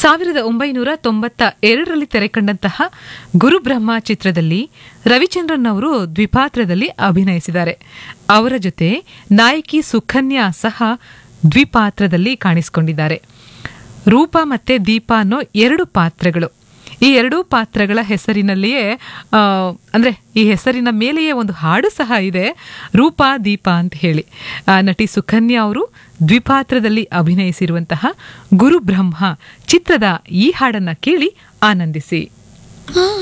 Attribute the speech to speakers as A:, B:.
A: ಸಾವಿರದ ಒಂಬೈನೂರ ತೊಂಬತ್ತ ಎರಡರಲ್ಲಿ ತೆರೆಕಂಡಂತಹ ಗುರುಬ್ರಹ್ಮ ಚಿತ್ರದಲ್ಲಿ ರವಿಚಂದ್ರನ್ ಅವರು ದ್ವಿಪಾತ್ರದಲ್ಲಿ ಅಭಿನಯಿಸಿದ್ದಾರೆ ಅವರ ಜೊತೆ ನಾಯಕಿ ಸುಕನ್ಯಾ ಸಹ ದ್ವಿಪಾತ್ರದಲ್ಲಿ ಕಾಣಿಸಿಕೊಂಡಿದ್ದಾರೆ ರೂಪ ಮತ್ತೆ ದೀಪ ಅನ್ನೋ ಎರಡು ಪಾತ್ರಗಳು ಈ ಎರಡೂ ಪಾತ್ರಗಳ ಹೆಸರಿನಲ್ಲಿಯೇ ಆ, ಅಂದ್ರೆ ಈ ಹೆಸರಿನ ಮೇಲೆಯೇ ಒಂದು ಹಾಡು ಸಹ ಇದೆ ರೂಪ ದೀಪ ಅಂತ ಹೇಳಿ ಆ, ನಟಿ ಸುಕನ್ಯಾ ಅವರು ದ್ವಿಪಾತ್ರದಲ್ಲಿ ಅಭಿನಯಿಸಿರುವಂತಹ ಗುರುಬ್ರಹ್ಮ ಚಿತ್ರದ ಈ ಹಾಡನ್ನ ಕೇಳಿ ಆನಂದಿಸಿ